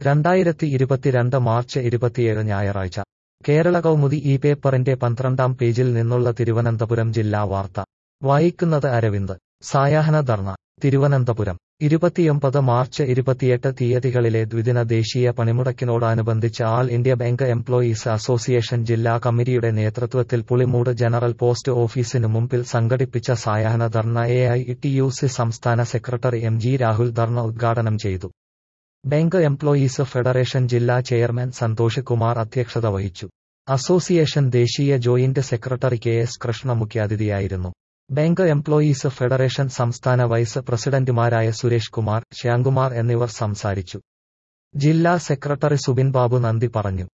രണ്ടായിരത്തി ഇരുപത്തിരണ്ട് മാർച്ച് ഇരുപത്തിയേഴ് ഞായറാഴ്ച കേരള കൗമുദി ഈ പേപ്പറിന്റെ പന്ത്രണ്ടാം പേജിൽ നിന്നുള്ള തിരുവനന്തപുരം ജില്ലാ വാർത്ത വായിക്കുന്നത് അരവിന്ദ് സായാഹ്ന ധർണ തിരുവനന്തപുരം ഇരുപത്തിയൊമ്പത് മാർച്ച് ഇരുപത്തിയെട്ട് തീയതികളിലെ ദ്വിദിന ദേശീയ പണിമുടക്കിനോടനുബന്ധിച്ച് all India bank employees association ജില്ലാ കമ്മിറ്റിയുടെ നേതൃത്വത്തിൽ പുളിമൂട് ജനറൽ പോസ്റ്റ് ഓഫീസിനു മുമ്പിൽ സംഘടിപ്പിച്ച സായാഹ്ന dharna A I T U C സംസ്ഥാന secretary M G Rahul dharna ഉദ്ഘാടനം ചെയ്തു ബാങ്ക് എംപ്ലോയീസ് ഫെഡറേഷൻ ജില്ലാ ചെയർമാൻ സന്തോഷ് കുമാർ അധ്യക്ഷത വഹിച്ചു അസോസിയേഷൻ ദേശീയ joint secretary K S Krishna മുഖ്യാതിഥിയായിരുന്നു ബാങ്ക് എംപ്ലോയീസ് ഫെഡറേഷൻ സംസ്ഥാന വൈസ് പ്രസിഡന്റുമാരായ സുരേഷ് കുമാർ ശ്യാംകുമാർ എന്നിവർ സംസാരിച്ചു ജില്ലാ സെക്രട്ടറി സുബിൻ ബാബു നന്ദി പറഞ്ഞു